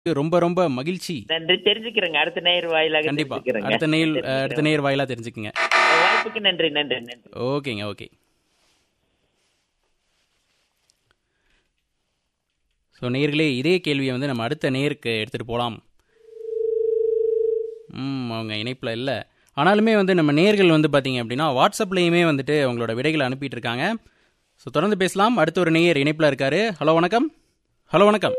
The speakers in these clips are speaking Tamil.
ரொம்ப ரொம்ப மகிழ்ச்சி நன்றி தெரிஞ்சுக்கிறேங்க அடுத்த நேர் வாயிலாக கண்டிப்பா தெரிஞ்சுக்கிறேங்க. அடுத்த நேர் தெரிஞ்சுக்கிறேன். அடுத்த நேர் வாயிலா தெரிஞ்சுக்குங்க வாய்ப்புக்கு நன்றி நன்றி நன்றி ஓகேங்க ஓகே ஸோ நேர்களே இதே கேள்வியை வந்து நம்ம அடுத்த நேருக்கு எடுத்துகிட்டு போகலாம் ம் அவங்க இணைப்பில் இல்லை ஆனாலுமே வந்து நம்ம நேர்கள் வந்து பார்த்தீங்க அப்படின்னா வாட்ஸ்அப்லேயுமே வந்துட்டு அவங்களோட விடைகளை அனுப்பிட்டு இருக்காங்க ஸோ தொடர்ந்து பேசலாம் அடுத்த ஒரு நேயர் இணைப்பில் இருக்காரு ஹலோ வணக்கம் ஹலோ வணக்கம்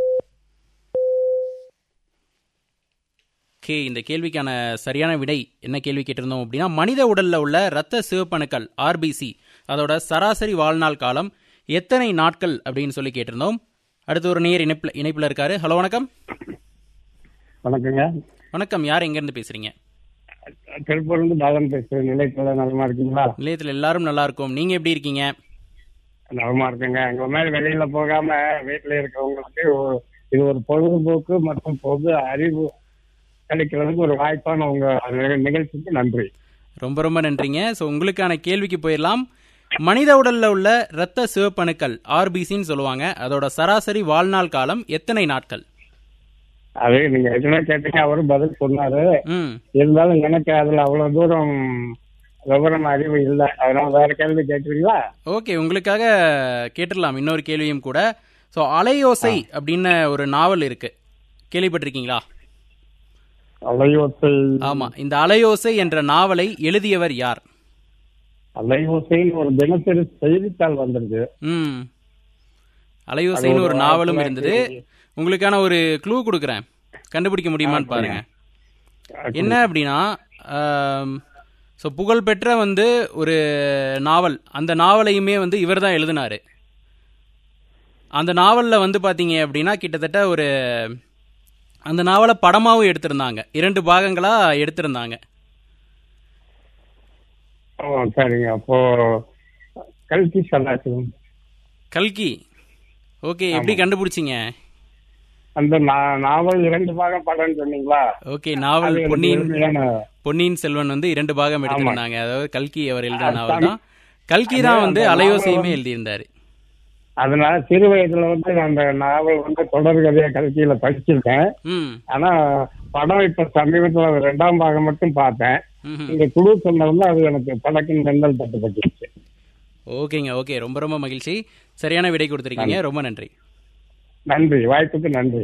ஓகே இந்த கேள்விக்கான சரியான விடை என்ன கேள்வி கேட்டிருந்தோம் அப்படின்னா மனித உடல்ல உள்ள இரத்த சிவப்பணுக்கள் ஆர்பிசி அதோட சராசரி வாழ்நாள் காலம் எத்தனை நாட்கள் அப்படின்னு சொல்லி கேட்டிருந்தோம் அடுத்து ஒரு நேர் இணைப்பில் இணைப்பில் இருக்காரு ஹலோ வணக்கம் வணக்கங்க வணக்கம் யார் எங்கேருந்து பேசுறீங்க திருப்பூர்லேருந்து பாலன் பேசுறேன் நிலையத்தில் நலமா இருக்கீங்களா நிலையத்தில் எல்லாரும் நல்லா இருக்கும் நீங்க எப்படி இருக்கீங்க நலமா இருக்குங்க எங்களை மாதிரி வெளியில போகாம வீட்டுல இருக்கவங்களுக்கு ஒரு- இது ஒரு பொழுதுபோக்கு மற்றும் பொது அறிவு கிடைக்கிறதுக்கு ஒரு வாய்ப்பான உங்க நிக- நிகழ்ச்சிக்கு நன்றி ரொம்ப ரொம்ப நன்றிங்க ஸோ உங்களுக்கான கேள்விக்கு போயிடலாம் மனித உடல்ல உள்ள இரத்த சிவப்பணுக்கள் ஆர்பிசின்னு சொல்லுவாங்க அதோட சராசரி வாழ்நாள் காலம் எத்தனை நாட்கள் அது நீங்க எதுவுமே கேட்டீங்க அவரும் பதில் சொன்னாரு ம் இருந்தாலும் எனக்கு அதுல அவ்வளவு தூரம் விவரம் அறிவு இல்லை அதனால வேற கேள்வி கேட்குறீங்களா ஓகே உங்களுக்காக கேட்டுடலாம் இன்னொரு கேள்வியும் கூட ஸோ அலையோசை அப்படின்னு ஒரு நாவல் இருக்கு கேள்விப்பட்டிருக்கீங்களா அலையோசை ஆமா இந்த அலையோசை என்ற நாவலை எழுதியவர் யார் அலையோசைன்னு ஒரு தினசரி செய்தித்தாள் வந்திருக்கு ம் அலையோசைன்னு ஒரு நாவலும் இருந்தது உங்களுக்கான ஒரு க்ளூ கொடுக்குறேன் கண்டுபிடிக்க முடியுமான்னு பாருங்க என்ன அப்படின்னா ஸோ புகழ்பெற்ற வந்து ஒரு நாவல் அந்த நாவலையுமே வந்து இவர் தான் எழுதினாரு அந்த நாவலில் வந்து பார்த்தீங்க அப்படின்னா கிட்டத்தட்ட ஒரு அந்த நாவலை படமாகவும் எடுத்திருந்தாங்க இரண்டு பாகங்களாக எடுத்திருந்தாங்க ஓ சரிங்க அப்போ கல்கி சதாசிவம் கல்கி ஓகே எப்படி கண்டுபிடிச்சிங்க அந்த நா- நாவல் இரண்டு பாகம் படம்னு சொன்னீங்களா ஓகே நாவல் அது எனக்கு பொன்னியின் எளிமையான பொன்னியின் செல்வன் வந்து இரண்டு பாகம் எடுத்திருந்தாங்க அதாவது கல்கி அவர் எழுதின ஆ, நாவல் தான் கல்கி தான் அது வந்து அந்த அலையோசையுமே நாவல் எழுதியிருந்தாரு அதனால சிறு வயதுல வந்து நான் அந்த நாவல் வந்து தொடர்கதையை கல்கியில படிச்சிருக்கேன் ம் ஆனா படம் இப்ப சமீபத்துல ஒரு ரெண்டாம் பாகம் மட்டும் பார்த்தேன் ம்ஹும். இந்த குழு சொன்னதுல அது எனக்கு படக்கின் கண்டல் தட்டுப்பட்டுச்சு ஓகேங்க ஓகே ரொம்ப ரொம்ப மகிழ்ச்சி சரியான விடை கொடுத்துருக்கீங்க ரொம்ப நன்றி நன்றி வாய்ப்புக்கு நன்றி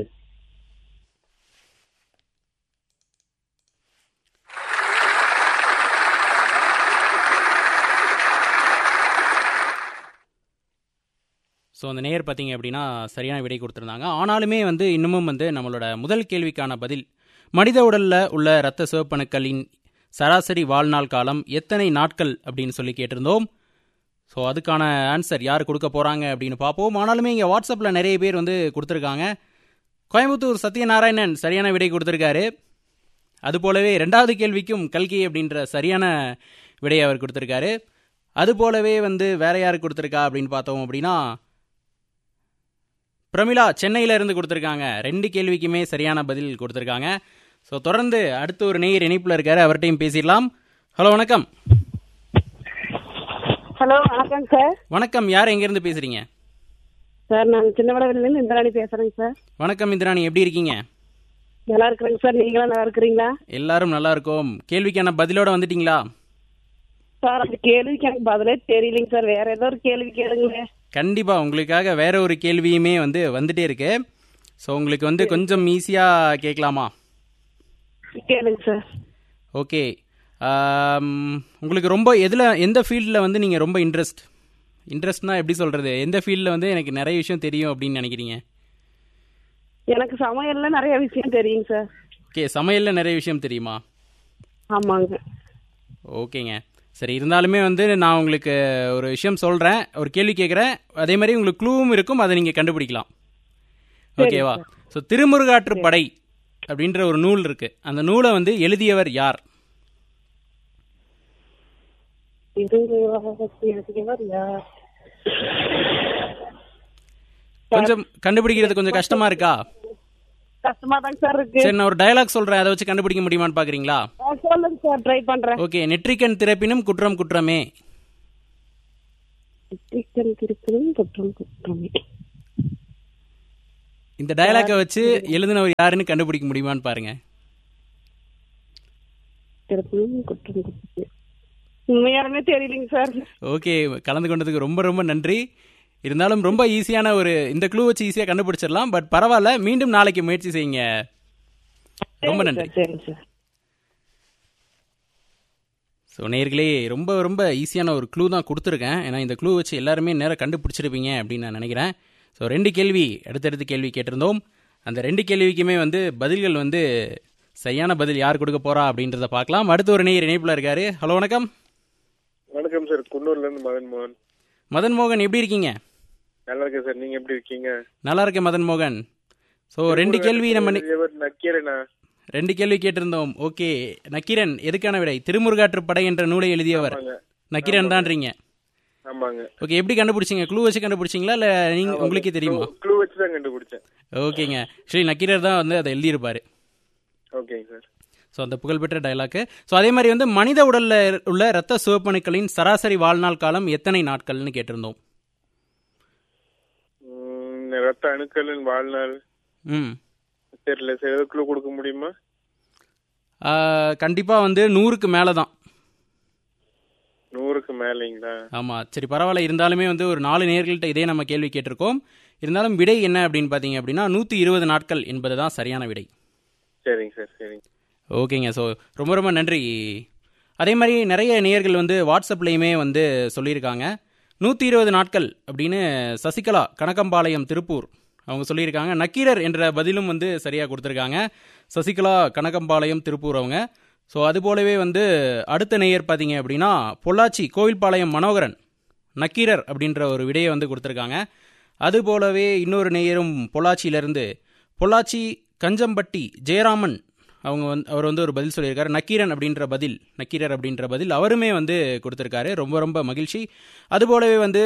ஸோ அந்த நேயர் பார்த்தீங்க அப்படின்னா சரியான விடை கொடுத்துருந்தாங்க ஆனாலுமே வந்து இன்னமும் வந்து நம்மளோட முதல் கேள்விக்கான பதில் மனித உடலில் உள்ள இரத்த சிவப்பணுக்களின் சராசரி வாழ்நாள் காலம் எத்தனை நாட்கள் அப்படின்னு சொல்லி கேட்டிருந்தோம் ஸோ அதுக்கான ஆன்சர் யார் கொடுக்க போகிறாங்க அப்படின்னு பார்ப்போம் ஆனாலுமே இங்கே வாட்ஸ்அப்பில் நிறைய பேர் வந்து கொடுத்துருக்காங்க கோயம்புத்தூர் சத்யநாராயணன் சரியான விடை கொடுத்துருக்காரு அது போலவே ரெண்டாவது கேள்விக்கும் கல்கி அப்படின்ற சரியான விடையை அவர் கொடுத்துருக்காரு அது போலவே வந்து வேற யார் கொடுத்துருக்கா அப்படின்னு பார்த்தோம் அப்படின்னா பிரமிளா சென்னையில இருந்து கொடுத்துருக்காங்க ரெண்டு கேள்விக்குமே சரியான பதில் கொடுத்துருக்காங்க ஸோ தொடர்ந்து அடுத்து ஒரு நேயர் இணைப்பில் இருக்காரு அவர்கிட்டையும் பேசிடலாம் ஹலோ வணக்கம் ஹலோ வணக்கம் சார் வணக்கம் யார் எங்கேருந்து பேசுறீங்க சார் நான் சின்னவடவிலேருந்து இந்திராணி பேசுறேங்க சார் வணக்கம் இந்திராணி எப்படி இருக்கீங்க நல்லா இருக்கிறேங்க சார் நீங்களும் நல்லா இருக்கிறீங்களா எல்லாரும் நல்லா இருக்கோம் கேள்விக்கான பதிலோட வந்துட்டீங்களா சார் அந்த கேள்விக்கு எனக்கு பதிலே தெரியலைங்க சார் வேற ஏதோ ஒரு கேள்வி கேளுங்களேன் கண்டிப்பா உங்களுக்காக வேற ஒரு கேள்வியுமே வந்து வந்துட்டே இருக்கு ஸோ உங்களுக்கு வந்து கொஞ்சம் ஈஸியா கேட்கலாமா கேளுங்க சார் ஓகே உங்களுக்கு ரொம்ப எதில் எந்த ஃபீல்டில் வந்து நீங்கள் ரொம்ப இன்ட்ரெஸ்ட் இன்ட்ரெஸ்ட்னா எப்படி சொல்கிறது எந்த ஃபீல்டில் வந்து எனக்கு நிறைய விஷயம் தெரியும் அப்படின்னு நினைக்கிறீங்க எனக்கு சமையல்ல நிறைய விஷயம் தெரியுங்க சார் ஓகே சமையலில் நிறைய விஷயம் தெரியுமா ஆமாங்க ஓகேங்க சரி இருந்தாலுமே வந்து நான் உங்களுக்கு ஒரு விஷயம் சொல்கிறேன் ஒரு கேள்வி கேட்குறேன் அதே மாதிரி உங்களுக்கு க்ளூவும் இருக்கும் அதை நீங்கள் கண்டுபிடிக்கலாம் ஓகேவா ஸோ திருமுருகாற்று படை அப்படின்ற ஒரு நூல் இருக்கு அந்த நூலை வந்து எழுதியவர் யார் இது எழுதியவர் யார்? கொஞ்சம் கண்டுபிடிக்கிறது கொஞ்சம் கஷ்டமா இருக்கா கஷ்டமா தாங்க சார் இருக்கு சரி நான் ஒரு டயலாக் சொல்றேன் அதை வச்சு கண்டுபிடிக்க முடியுமான்னு பாக்குறீங்களா ஆ, சொல்லுங்க சார் ட்ரை பண்றேன் ஓகே நெற்றிக்கண் திறப்பினும் குற்றம் குற்றமே சிக்கன் திருப்பதும் குற்றம் குற்றமே இந்த டயலாக்கை வச்சு எழுதினவர் யாருன்னு கண்டுபிடிக்க முடியுமான்னு பாருங்க திருப்பூர் குற்றம் குற்று. உண்மையாலுமே தெரியலைங்க சார் ஓகே கலந்து கொண்டதுக்கு ரொம்ப ரொம்ப நன்றி இருந்தாலும் ரொம்ப ஈஸியான ஒரு இந்த க்ளூ வச்சு ஈஸியாக கண்டுபிடிச்சிடலாம் பட் பரவாயில்ல மீண்டும் நாளைக்கு முயற்சி செய்யுங்க ரொம்ப சரிங்க நன்றி சார், சரிங்க சார் ஸோ நேர்களே ரொம்ப ரொம்ப ஈஸியான ஒரு க்ளூ தான் கொடுத்துருக்கேன் ஏன்னா இந்த க்ளூ வச்சு எல்லாருமே நேரம் கண்டுபிடிச்சிருப்பீங்க அப்படின்னு நான் நினைக்கிறேன் ஸோ ரெண்டு கேள்வி அடுத்தடுத்து கேள்வி கேட்டிருந்தோம் அந்த ரெண்டு கேள்விக்குமே வந்து பதில்கள் வந்து சரியான பதில் யார் கொடுக்க போறா அப்படின்றத பார்க்கலாம் அடுத்து ஒரு நேயர் இணைப்பில் இருக்காரு ஹலோ வணக்கம் வணக்கம் சார் குன்னூர்ல இருந்து மதன் மோகன் மதன் மோகன் எப்படி இருக்கீங்க நல்லா இருக்கேன் சார் நீங்க எப்படி இருக்கீங்க நல்லா இருக்கேன் மதன் மோகன் ஸோ ரெண்டு கேள்வி நம்ம நி- இவர் நக்கீரனா ரெண்டு கேள்வி கேட்டிருந்தோம் ஓகே நக்கீரன் எதுக்கான விடை திருமுருகாற்று படை என்ற நூலை எழுதியவர் ஆமாங்க. நக்கீரன் தான்றீங்க ஆமாங்க ஓகே எப்படி கண்டுபிடிச்சீங்க க்ளூ வச்சு கண்டுபிடிச்சிங்களா இல்லை நீங்க உங்களுக்கே தெரியுமா க்ளூ வச்சு தான் கண்டுபிடிச்சேன் ஓகேங்க ஸ்ரீ நக்கீரர் தான் வந்து அதை எழுதியிருப்பாரு ஓகேங்க சார் ஸோ அந்த புகழ்பெற்ற டயலாக்கு ஸோ அதே மாதிரி வந்து மனித உடல்ல உள்ள இரத்த சிவப்பணுக்களின் சராசரி வாழ்நாள் காலம் எத்தனை நாட்கள்னு கேட்டிருந்தோம் உம், ரத்த அணுக்களின் வாழ்நாள் ம் தெரியல சார் ஏதோ க்ளூ கொடுக்க முடியுமா கண்டிப்பாக வந்து நூறுக்கு மேலே தான் நூறுக்கு மேலேங்களா ஆமாம் சரி பரவாயில்ல இருந்தாலுமே வந்து ஒரு நாலு நேர்கள்ட்ட இதே நம்ம கேள்வி கேட்டிருக்கோம் இருந்தாலும் விடை என்ன அப்படின்னு பார்த்தீங்க அப்படின்னா நூற்றி இருபது நாட்கள் என்பது தான் சரியான விடை சரிங்க சார் சரிங்க ஓகேங்க ஸோ ரொம்ப ரொம்ப நன்றி அதே மாதிரி நிறைய நேயர்கள் வந்து வாட்ஸ்அப்லேயுமே வந்து சொல்லியிருக்காங்க நூற்றி இருபது நாட்கள் அப்படின்னு சசிகலா கணக்கம்பாளையம் திருப்பூர் அவங்க சொல்லியிருக்காங்க நக்கீரர் என்ற பதிலும் வந்து சரியாக கொடுத்துருக்காங்க சசிகலா கணக்கம்பாளையம் திருப்பூர் அவங்க ஸோ அது போலவே வந்து அடுத்த நேயர் பார்த்தீங்க அப்படின்னா பொள்ளாச்சி கோவில்பாளையம் மனோகரன் நக்கீரர் அப்படின்ற ஒரு விடையை வந்து கொடுத்துருக்காங்க அது போலவே இன்னொரு நேயரும் பொள்ளாச்சியிலேருந்து பொள்ளாச்சி கஞ்சம்பட்டி ஜெயராமன் அவங்க வந்து அவர் வந்து ஒரு பதில் சொல்லியிருக்காரு நக்கீரன் அப்படின்ற பதில் நக்கீரர் அப்படின்ற பதில் அவருமே வந்து கொடுத்துருக்காரு ரொம்ப ரொம்ப மகிழ்ச்சி அதுபோலவே வந்து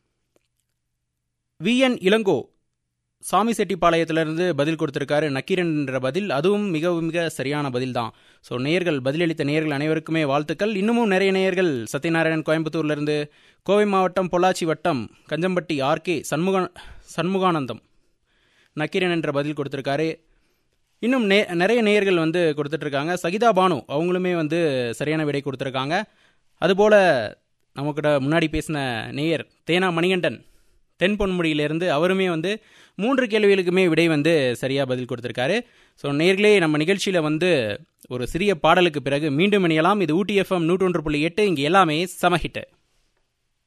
விஎன் இளங்கோ சாமி செட்டிப்பாளையத்திலிருந்து பதில் கொடுத்திருக்காரு நக்கீரன் என்ற பதில் அதுவும் மிக மிக சரியான பதில் தான் ஸோ நேயர்கள் பதிலளித்த நேயர்கள் அனைவருக்குமே வாழ்த்துக்கள் இன்னமும் நிறைய நேயர்கள் சத்யநாராயணன் கோயம்புத்தூர்லேருந்து கோவை மாவட்டம் பொள்ளாச்சி வட்டம் கஞ்சம்பட்டி ஆர்கே சண்முக சண்முகானந்தம் நக்கீரன் என்ற பதில் கொடுத்திருக்காரு இன்னும் நே நிறைய நேயர்கள் வந்து கொடுத்துட்ருக்காங்க சகிதா பானு அவங்களுமே வந்து சரியான விடை கொடுத்துருக்காங்க அதுபோல் நமக்கிட்ட முன்னாடி பேசின நேயர் தேனா மணிகண்டன் தென் பொன்முடியிலிருந்து அவருமே வந்து மூன்று கேள்விகளுக்குமே விடை வந்து சரியாக பதில் கொடுத்துருக்காரு ஸோ நேர்களே நம்ம நிகழ்ச்சியில் வந்து ஒரு சிறிய பாடலுக்கு பிறகு மீண்டும் இணையலாம் இது ஊட்டி எஃப்எம் நூற்றொன்று புள்ளி எட்டு இங்கே எல்லாமே சமஹிட்டு